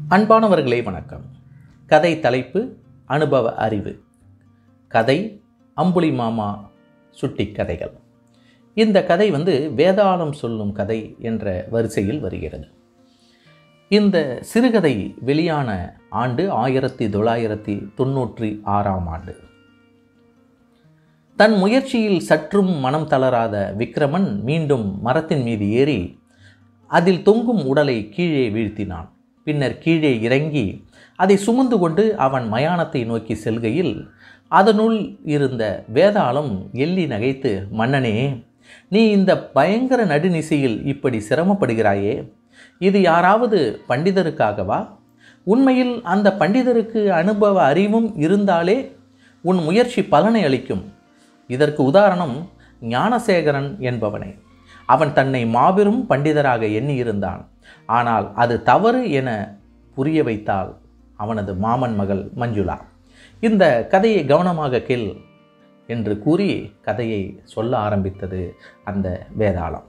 அன்பானவர்களே வணக்கம் கதை தலைப்பு அனுபவ அறிவு கதை அம்புலி மாமா சுட்டி கதைகள் இந்த கதை வந்து வேதாளம் சொல்லும் கதை என்ற வரிசையில் வருகிறது இந்த சிறுகதை வெளியான ஆண்டு ஆயிரத்தி தொள்ளாயிரத்தி தொண்ணூற்றி ஆறாம் ஆண்டு தன் முயற்சியில் சற்றும் மனம் தளராத விக்ரமன் மீண்டும் மரத்தின் மீது ஏறி அதில் தொங்கும் உடலை கீழே வீழ்த்தினான் பின்னர் கீழே இறங்கி அதை சுமந்து கொண்டு அவன் மயானத்தை நோக்கி செல்கையில் அதனுள் இருந்த வேதாளம் எள்ளி நகைத்து மன்னனே நீ இந்த பயங்கர நடுநிசையில் இப்படி சிரமப்படுகிறாயே இது யாராவது பண்டிதருக்காகவா உண்மையில் அந்த பண்டிதருக்கு அனுபவ அறிவும் இருந்தாலே உன் முயற்சி பலனை அளிக்கும் இதற்கு உதாரணம் ஞானசேகரன் என்பவனே அவன் தன்னை மாபெரும் பண்டிதராக எண்ணியிருந்தான் ஆனால் அது தவறு என புரிய வைத்தாள் அவனது மாமன் மகள் மஞ்சுளா இந்த கதையை கவனமாக கேள் என்று கூறி கதையை சொல்ல ஆரம்பித்தது அந்த வேதாளம்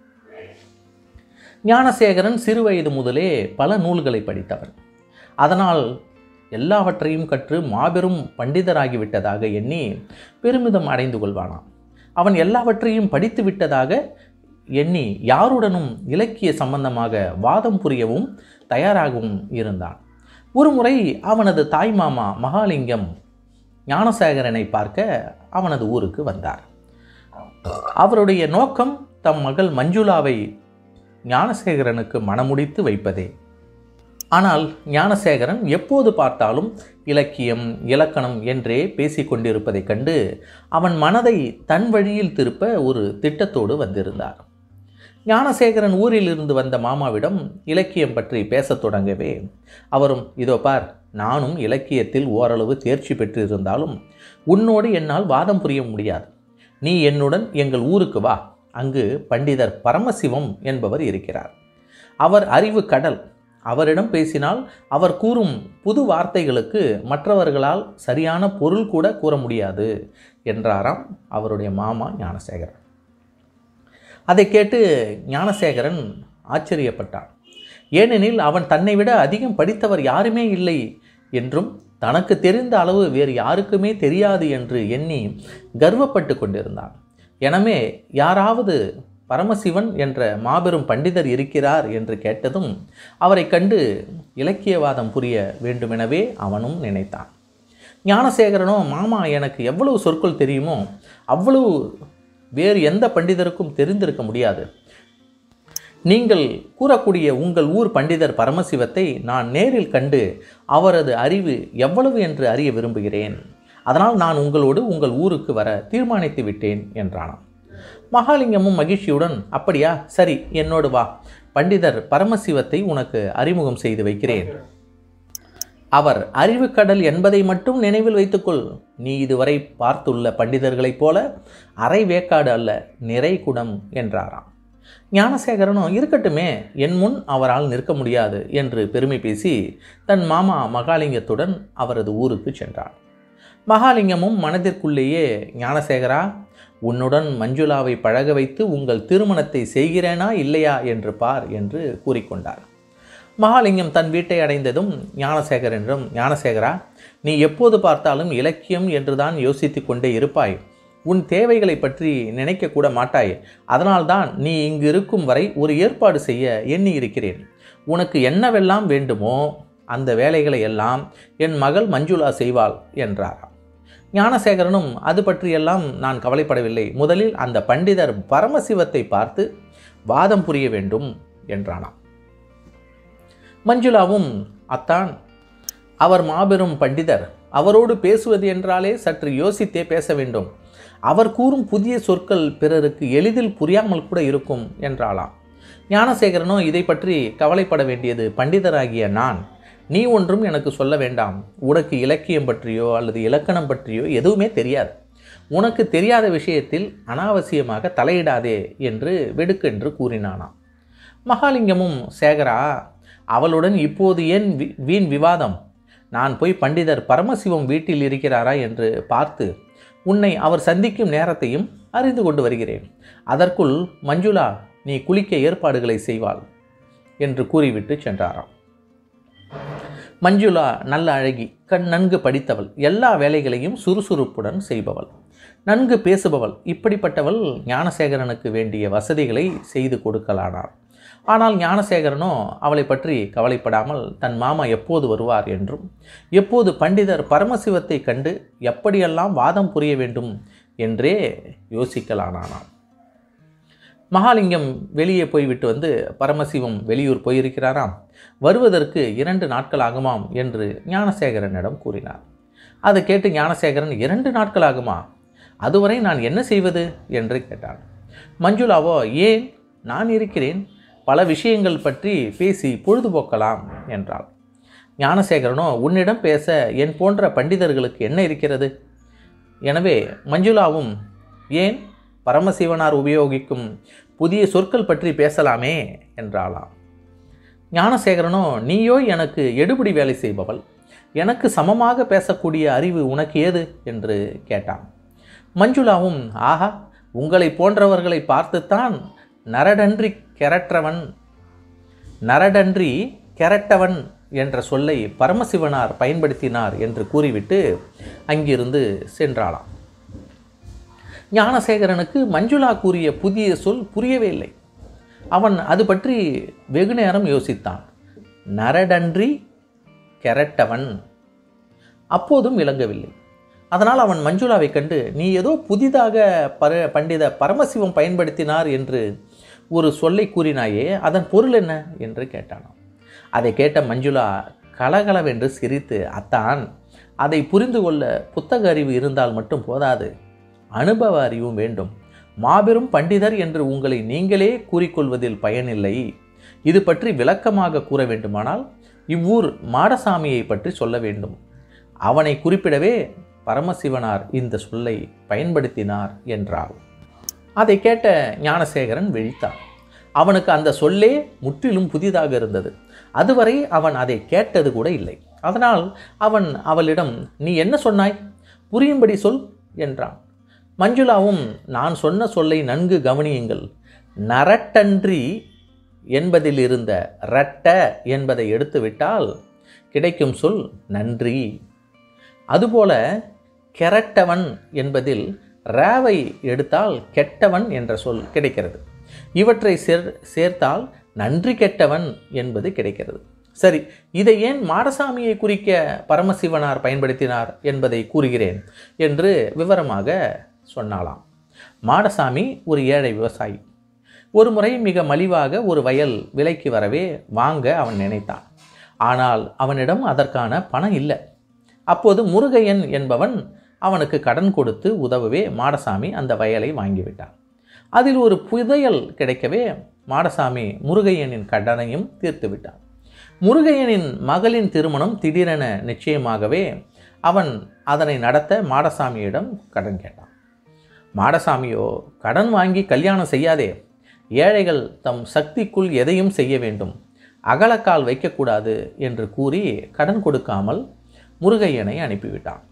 ஞானசேகரன் சிறுவயது முதலே பல நூல்களை படித்தவன் அதனால் எல்லாவற்றையும் கற்று மாபெரும் பண்டிதராகிவிட்டதாக எண்ணி பெருமிதம் அடைந்து கொள்வானாம் அவன் எல்லாவற்றையும் படித்து விட்டதாக எண்ணி யாருடனும் இலக்கிய சம்பந்தமாக வாதம் புரியவும் தயாராகவும் இருந்தான் ஒருமுறை அவனது தாய்மாமா மகாலிங்கம் ஞானசேகரனை பார்க்க அவனது ஊருக்கு வந்தார் அவருடைய நோக்கம் தம் மகள் மஞ்சுளாவை ஞானசேகரனுக்கு மணமுடித்து வைப்பதே ஆனால் ஞானசேகரன் எப்போது பார்த்தாலும் இலக்கியம் இலக்கணம் என்றே பேசிக்கொண்டிருப்பதைக் கண்டு அவன் மனதை தன் வழியில் திருப்ப ஒரு திட்டத்தோடு வந்திருந்தார் ஞானசேகரன் ஊரில் இருந்து வந்த மாமாவிடம் இலக்கியம் பற்றி பேசத் தொடங்கவே அவரும் இதோ பார் நானும் இலக்கியத்தில் ஓரளவு தேர்ச்சி பெற்றிருந்தாலும் உன்னோடு என்னால் வாதம் புரிய முடியாது நீ என்னுடன் எங்கள் ஊருக்கு வா அங்கு பண்டிதர் பரமசிவம் என்பவர் இருக்கிறார் அவர் அறிவு கடல் அவரிடம் பேசினால் அவர் கூறும் புது வார்த்தைகளுக்கு மற்றவர்களால் சரியான பொருள் கூட கூற முடியாது என்றாராம் அவருடைய மாமா ஞானசேகரன் அதை கேட்டு ஞானசேகரன் ஆச்சரியப்பட்டான் ஏனெனில் அவன் தன்னை விட அதிகம் படித்தவர் யாருமே இல்லை என்றும் தனக்கு தெரிந்த அளவு வேறு யாருக்குமே தெரியாது என்று எண்ணி கர்வப்பட்டு கொண்டிருந்தான் எனவே யாராவது பரமசிவன் என்ற மாபெரும் பண்டிதர் இருக்கிறார் என்று கேட்டதும் அவரை கண்டு இலக்கியவாதம் புரிய வேண்டுமெனவே அவனும் நினைத்தான் ஞானசேகரனோ மாமா எனக்கு எவ்வளவு சொற்கள் தெரியுமோ அவ்வளவு வேறு எந்த பண்டிதருக்கும் தெரிந்திருக்க முடியாது நீங்கள் கூறக்கூடிய உங்கள் ஊர் பண்டிதர் பரமசிவத்தை நான் நேரில் கண்டு அவரது அறிவு எவ்வளவு என்று அறிய விரும்புகிறேன் அதனால் நான் உங்களோடு உங்கள் ஊருக்கு வர தீர்மானித்து விட்டேன் என்றானாம் மகாலிங்கமும் மகிழ்ச்சியுடன் அப்படியா சரி என்னோடு வா பண்டிதர் பரமசிவத்தை உனக்கு அறிமுகம் செய்து வைக்கிறேன் அவர் அறிவுக்கடல் என்பதை மட்டும் நினைவில் வைத்துக்கொள் நீ இதுவரை பார்த்துள்ள பண்டிதர்களைப் போல அரை வேக்காடு அல்ல நிறை குடம் என்றாராம் ஞானசேகரனும் இருக்கட்டுமே என் முன் அவரால் நிற்க முடியாது என்று பெருமை பேசி தன் மாமா மகாலிங்கத்துடன் அவரது ஊருக்கு சென்றான் மகாலிங்கமும் மனதிற்குள்ளேயே ஞானசேகரா உன்னுடன் மஞ்சுளாவை பழக வைத்து உங்கள் திருமணத்தை செய்கிறேனா இல்லையா என்று பார் என்று கூறிக்கொண்டார் மகாலிங்கம் தன் வீட்டை அடைந்ததும் ஞானசேகரனிடம் ஞானசேகரா நீ எப்போது பார்த்தாலும் இலக்கியம் என்றுதான் யோசித்து கொண்டே இருப்பாய் உன் தேவைகளை பற்றி நினைக்க கூட மாட்டாய் அதனால்தான் நீ இங்கு இருக்கும் வரை ஒரு ஏற்பாடு செய்ய எண்ணி இருக்கிறேன் உனக்கு என்னவெல்லாம் வேண்டுமோ அந்த வேலைகளை எல்லாம் என் மகள் மஞ்சுளா செய்வாள் என்றாராம் ஞானசேகரனும் அது பற்றியெல்லாம் நான் கவலைப்படவில்லை முதலில் அந்த பண்டிதர் பரமசிவத்தை பார்த்து வாதம் புரிய வேண்டும் என்றானாம் மஞ்சுளாவும் அத்தான் அவர் மாபெரும் பண்டிதர் அவரோடு பேசுவது என்றாலே சற்று யோசித்தே பேச வேண்டும் அவர் கூறும் புதிய சொற்கள் பிறருக்கு எளிதில் புரியாமல் கூட இருக்கும் என்றாளாம் ஞானசேகரனோ இதை பற்றி கவலைப்பட வேண்டியது பண்டிதராகிய நான் நீ ஒன்றும் எனக்கு சொல்ல வேண்டாம் உனக்கு இலக்கியம் பற்றியோ அல்லது இலக்கணம் பற்றியோ எதுவுமே தெரியாது உனக்கு தெரியாத விஷயத்தில் அனாவசியமாக தலையிடாதே என்று வெடுக்கென்று கூறினானாம் மகாலிங்கமும் சேகரா அவளுடன் இப்போது ஏன் வீண் விவாதம் நான் போய் பண்டிதர் பரமசிவம் வீட்டில் இருக்கிறாரா என்று பார்த்து உன்னை அவர் சந்திக்கும் நேரத்தையும் அறிந்து கொண்டு வருகிறேன் அதற்குள் மஞ்சுளா நீ குளிக்க ஏற்பாடுகளை செய்வாள் என்று கூறிவிட்டு சென்றாராம் மஞ்சுளா நல்ல அழகி கண் நன்கு படித்தவள் எல்லா வேலைகளையும் சுறுசுறுப்புடன் செய்பவள் நன்கு பேசுபவள் இப்படிப்பட்டவள் ஞானசேகரனுக்கு வேண்டிய வசதிகளை செய்து கொடுக்கலானாள் ஆனால் ஞானசேகரனோ அவளை பற்றி கவலைப்படாமல் தன் மாமா எப்போது வருவார் என்றும் எப்போது பண்டிதர் பரமசிவத்தை கண்டு எப்படியெல்லாம் வாதம் புரிய வேண்டும் என்றே யோசிக்கலானானான் மகாலிங்கம் வெளியே போய்விட்டு வந்து பரமசிவம் வெளியூர் போயிருக்கிறாராம் வருவதற்கு இரண்டு நாட்கள் ஆகுமாம் என்று ஞானசேகரனிடம் கூறினார் அதை கேட்டு ஞானசேகரன் இரண்டு நாட்கள் ஆகுமா அதுவரை நான் என்ன செய்வது என்று கேட்டான் மஞ்சுளாவோ ஏன் நான் இருக்கிறேன் பல விஷயங்கள் பற்றி பேசி பொழுதுபோக்கலாம் என்றாள் ஞானசேகரனோ உன்னிடம் பேச என் போன்ற பண்டிதர்களுக்கு என்ன இருக்கிறது எனவே மஞ்சுளாவும் ஏன் பரமசிவனார் உபயோகிக்கும் புதிய சொற்கள் பற்றி பேசலாமே என்றாளாம் ஞானசேகரனோ நீயோ எனக்கு எடுபடி வேலை செய்பவள் எனக்கு சமமாக பேசக்கூடிய அறிவு உனக்கு ஏது என்று கேட்டான் மஞ்சுளாவும் ஆஹா உங்களை போன்றவர்களை பார்த்துத்தான் நரடன்றி கெரற்றவன் நரடன்றி கெரட்டவன் என்ற சொல்லை பரமசிவனார் பயன்படுத்தினார் என்று கூறிவிட்டு அங்கிருந்து சென்றாளாம் ஞானசேகரனுக்கு மஞ்சுளா கூறிய புதிய சொல் புரியவே இல்லை அவன் அது பற்றி வெகு நேரம் யோசித்தான் நரடன்றி கெரட்டவன் அப்போதும் விளங்கவில்லை அதனால் அவன் மஞ்சுளாவை கண்டு நீ ஏதோ புதிதாக பர பண்டித பரமசிவம் பயன்படுத்தினார் என்று ஒரு சொல்லை கூறினாயே அதன் பொருள் என்ன என்று கேட்டானாம் அதை கேட்ட மஞ்சுளா கலகலவென்று சிரித்து அத்தான் அதை புரிந்து கொள்ள புத்தக அறிவு இருந்தால் மட்டும் போதாது அனுபவ அறிவும் வேண்டும் மாபெரும் பண்டிதர் என்று உங்களை நீங்களே கூறிக்கொள்வதில் பயனில்லை இது பற்றி விளக்கமாக கூற வேண்டுமானால் இவ்வூர் மாடசாமியை பற்றி சொல்ல வேண்டும் அவனை குறிப்பிடவே பரமசிவனார் இந்த சொல்லை பயன்படுத்தினார் என்றார் அதை கேட்ட ஞானசேகரன் விழித்தான் அவனுக்கு அந்த சொல்லே முற்றிலும் புதிதாக இருந்தது அதுவரை அவன் அதை கேட்டது கூட இல்லை அதனால் அவன் அவளிடம் நீ என்ன சொன்னாய் புரியும்படி சொல் என்றான் மஞ்சுளாவும் நான் சொன்ன சொல்லை நன்கு கவனியுங்கள் நரட்டன்றி என்பதில் இருந்த ரட்ட என்பதை எடுத்துவிட்டால் கிடைக்கும் சொல் நன்றி அதுபோல கெரட்டவன் என்பதில் ராவை எடுத்தால் கெட்டவன் என்ற சொல் கிடைக்கிறது இவற்றை சேர் சேர்த்தால் நன்றி கெட்டவன் என்பது கிடைக்கிறது சரி இதை ஏன் மாடசாமியை குறிக்க பரமசிவனார் பயன்படுத்தினார் என்பதை கூறுகிறேன் என்று விவரமாக சொன்னாலாம் மாடசாமி ஒரு ஏழை விவசாயி ஒரு முறை மிக மலிவாக ஒரு வயல் விலைக்கு வரவே வாங்க அவன் நினைத்தான் ஆனால் அவனிடம் அதற்கான பணம் இல்லை அப்போது முருகையன் என்பவன் அவனுக்கு கடன் கொடுத்து உதவவே மாடசாமி அந்த வயலை வாங்கிவிட்டான் அதில் ஒரு புதையல் கிடைக்கவே மாடசாமி முருகையனின் கடனையும் தீர்த்து விட்டான் முருகையனின் மகளின் திருமணம் திடீரென நிச்சயமாகவே அவன் அதனை நடத்த மாடசாமியிடம் கடன் கேட்டான் மாடசாமியோ கடன் வாங்கி கல்யாணம் செய்யாதே ஏழைகள் தம் சக்திக்குள் எதையும் செய்ய வேண்டும் அகலக்கால் வைக்கக்கூடாது என்று கூறி கடன் கொடுக்காமல் முருகையனை அனுப்பிவிட்டான்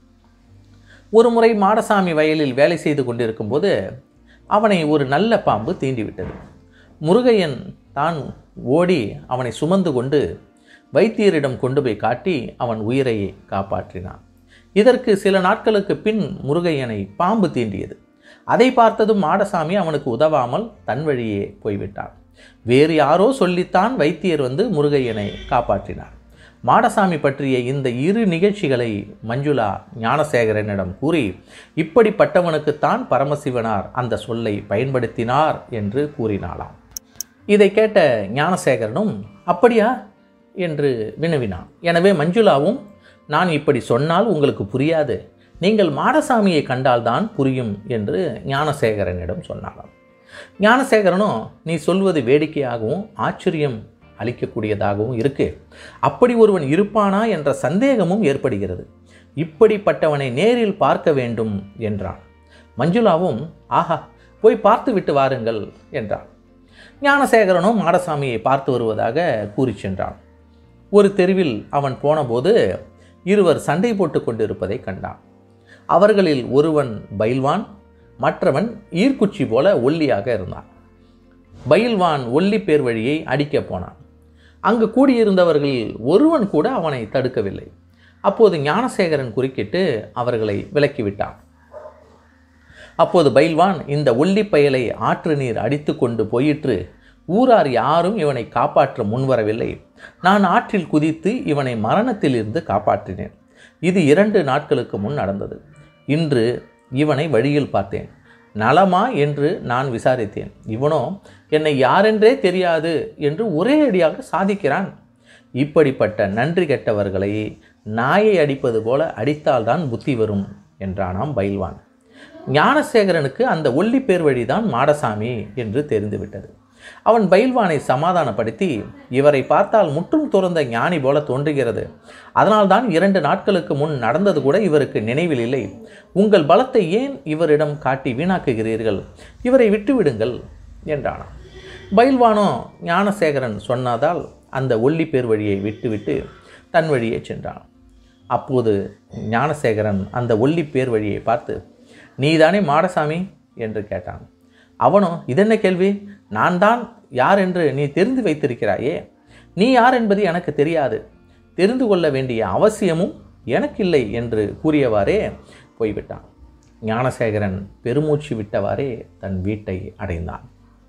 ஒரு முறை மாடசாமி வயலில் வேலை செய்து கொண்டிருக்கும்போது அவனை ஒரு நல்ல பாம்பு தீண்டிவிட்டது முருகையன் தான் ஓடி அவனை சுமந்து கொண்டு வைத்தியரிடம் கொண்டு போய் காட்டி அவன் உயிரை காப்பாற்றினான் இதற்கு சில நாட்களுக்கு பின் முருகையனை பாம்பு தீண்டியது அதை பார்த்ததும் மாடசாமி அவனுக்கு உதவாமல் தன் வழியே போய்விட்டான் வேறு யாரோ சொல்லித்தான் வைத்தியர் வந்து முருகையனை காப்பாற்றினார் மாடசாமி பற்றிய இந்த இரு நிகழ்ச்சிகளை மஞ்சுளா ஞானசேகரனிடம் கூறி இப்படிப்பட்டவனுக்குத்தான் பரமசிவனார் அந்த சொல்லை பயன்படுத்தினார் என்று கூறினாளாம் இதை கேட்ட ஞானசேகரனும் அப்படியா என்று வினவினான் எனவே மஞ்சுளாவும் நான் இப்படி சொன்னால் உங்களுக்கு புரியாது நீங்கள் மாடசாமியை கண்டால்தான் புரியும் என்று ஞானசேகரனிடம் சொன்னாராம் ஞானசேகரனும் நீ சொல்வது வேடிக்கையாகவும் ஆச்சரியம் அளிக்கக்கூடியதாகவும் இருக்கு அப்படி ஒருவன் இருப்பானா என்ற சந்தேகமும் ஏற்படுகிறது இப்படிப்பட்டவனை நேரில் பார்க்க வேண்டும் என்றான் மஞ்சுளாவும் ஆஹா போய் பார்த்து விட்டு வாருங்கள் என்றான் ஞானசேகரனும் மாடசாமியை பார்த்து வருவதாக கூறி சென்றான் ஒரு தெருவில் அவன் போனபோது இருவர் சண்டை போட்டு கொண்டிருப்பதை கண்டான் அவர்களில் ஒருவன் பைல்வான் மற்றவன் ஈர்க்குச்சி போல ஒல்லியாக இருந்தான் பயில்வான் ஒல்லி பேர் வழியை அடிக்கப் போனான் அங்கு கூடியிருந்தவர்கள் ஒருவன் கூட அவனை தடுக்கவில்லை அப்போது ஞானசேகரன் குறுக்கிட்டு அவர்களை விலக்கிவிட்டான் அப்போது பைல்வான் இந்த ஒல்லி பயலை ஆற்று நீர் அடித்து கொண்டு போயிற்று ஊரார் யாரும் இவனை காப்பாற்ற முன்வரவில்லை நான் ஆற்றில் குதித்து இவனை மரணத்திலிருந்து காப்பாற்றினேன் இது இரண்டு நாட்களுக்கு முன் நடந்தது இன்று இவனை வழியில் பார்த்தேன் நலமா என்று நான் விசாரித்தேன் இவனோ என்னை யாரென்றே தெரியாது என்று ஒரே அடியாக சாதிக்கிறான் இப்படிப்பட்ட நன்றி கெட்டவர்களை நாயை அடிப்பது போல அடித்தால்தான் புத்தி வரும் என்றானாம் பைல்வான் ஞானசேகரனுக்கு அந்த ஒல்லி பேர் வழிதான் மாடசாமி என்று தெரிந்துவிட்டது அவன் பயில்வானை சமாதானப்படுத்தி இவரை பார்த்தால் முற்றும் துறந்த ஞானி போல தோன்றுகிறது அதனால்தான் இரண்டு நாட்களுக்கு முன் நடந்தது கூட இவருக்கு நினைவில் இல்லை உங்கள் பலத்தை ஏன் இவரிடம் காட்டி வீணாக்குகிறீர்கள் இவரை விட்டுவிடுங்கள் என்றானாம் பயில்வானோ ஞானசேகரன் சொன்னதால் அந்த ஒல்லி பேர் வழியை விட்டுவிட்டு தன் வழியே சென்றான் அப்போது ஞானசேகரன் அந்த ஒல்லி பேர் வழியை பார்த்து நீதானே மாடசாமி என்று கேட்டான் அவனோ இதென்ன கேள்வி நான் தான் யார் என்று நீ தெரிந்து வைத்திருக்கிறாயே நீ யார் என்பது எனக்கு தெரியாது தெரிந்து கொள்ள வேண்டிய அவசியமும் எனக்கில்லை என்று கூறியவாறே போய்விட்டான் ஞானசேகரன் பெருமூச்சு விட்டவாறே தன் வீட்டை அடைந்தான்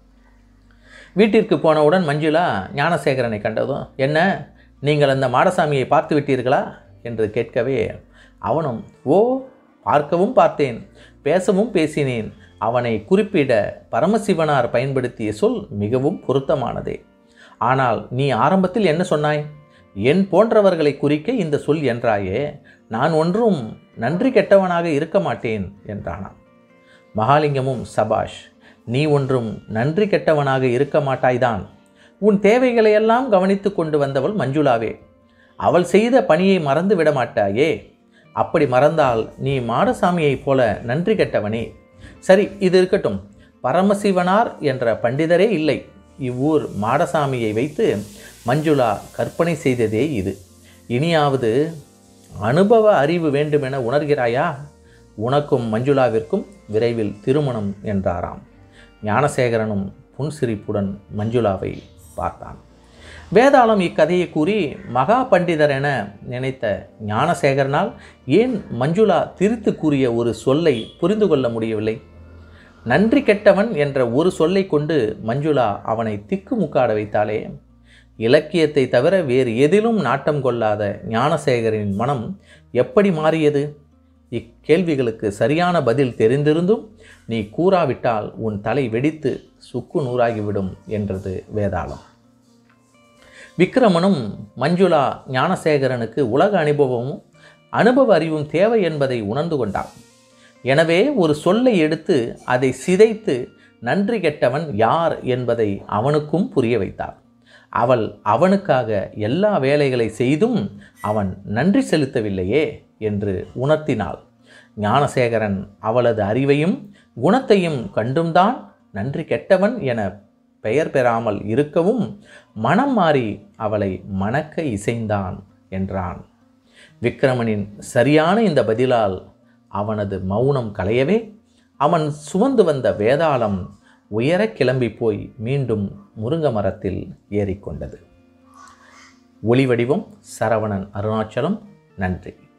வீட்டிற்கு போனவுடன் மஞ்சுளா ஞானசேகரனை கண்டதும் என்ன நீங்கள் அந்த மாடசாமியை பார்த்து விட்டீர்களா என்று கேட்கவே அவனும் ஓ பார்க்கவும் பார்த்தேன் பேசவும் பேசினேன் அவனை குறிப்பிட பரமசிவனார் பயன்படுத்திய சொல் மிகவும் பொருத்தமானதே ஆனால் நீ ஆரம்பத்தில் என்ன சொன்னாய் என் போன்றவர்களை குறிக்க இந்த சொல் என்றாயே நான் ஒன்றும் நன்றி கெட்டவனாக இருக்க மாட்டேன் என்றானாம் மகாலிங்கமும் சபாஷ் நீ ஒன்றும் நன்றி கெட்டவனாக இருக்க மாட்டாய்தான் உன் தேவைகளையெல்லாம் கவனித்து கொண்டு வந்தவள் மஞ்சுளாவே அவள் செய்த பணியை மறந்து விட மாட்டாயே அப்படி மறந்தால் நீ மாடசாமியைப் போல நன்றி கெட்டவனே சரி இது இருக்கட்டும் பரமசிவனார் என்ற பண்டிதரே இல்லை இவ்வூர் மாடசாமியை வைத்து மஞ்சுளா கற்பனை செய்ததே இது இனியாவது அனுபவ அறிவு வேண்டுமென உணர்கிறாயா உனக்கும் மஞ்சுளாவிற்கும் விரைவில் திருமணம் என்றாராம் ஞானசேகரனும் புன்சிரிப்புடன் மஞ்சுளாவை பார்த்தான் வேதாளம் இக்கதையை கூறி மகா பண்டிதர் என நினைத்த ஞானசேகரனால் ஏன் மஞ்சுளா திரித்து கூறிய ஒரு சொல்லை புரிந்து கொள்ள முடியவில்லை நன்றி கெட்டவன் என்ற ஒரு சொல்லை கொண்டு மஞ்சுளா அவனை திக்குமுக்காட வைத்தாலே இலக்கியத்தை தவிர வேறு எதிலும் நாட்டம் கொள்ளாத ஞானசேகரின் மனம் எப்படி மாறியது இக்கேள்விகளுக்கு சரியான பதில் தெரிந்திருந்தும் நீ கூறாவிட்டால் உன் தலை வெடித்து சுக்கு நூறாகிவிடும் என்றது வேதாளம் விக்ரமனும் மஞ்சுளா ஞானசேகரனுக்கு உலக அனுபவமும் அனுபவ அறிவும் தேவை என்பதை உணர்ந்து கொண்டான் எனவே ஒரு சொல்லை எடுத்து அதை சிதைத்து நன்றி கெட்டவன் யார் என்பதை அவனுக்கும் புரிய வைத்தார் அவள் அவனுக்காக எல்லா வேலைகளை செய்தும் அவன் நன்றி செலுத்தவில்லையே என்று உணர்த்தினாள் ஞானசேகரன் அவளது அறிவையும் குணத்தையும் கண்டும்தான் நன்றி கெட்டவன் என பெயர் பெறாமல் இருக்கவும் மனம் மாறி அவளை மணக்க இசைந்தான் என்றான் விக்ரமனின் சரியான இந்த பதிலால் அவனது மௌனம் களையவே அவன் சுமந்து வந்த வேதாளம் உயர கிளம்பி போய் மீண்டும் முருங்க மரத்தில் ஏறிக்கொண்டது ஒளி வடிவம் சரவணன் அருணாச்சலம் நன்றி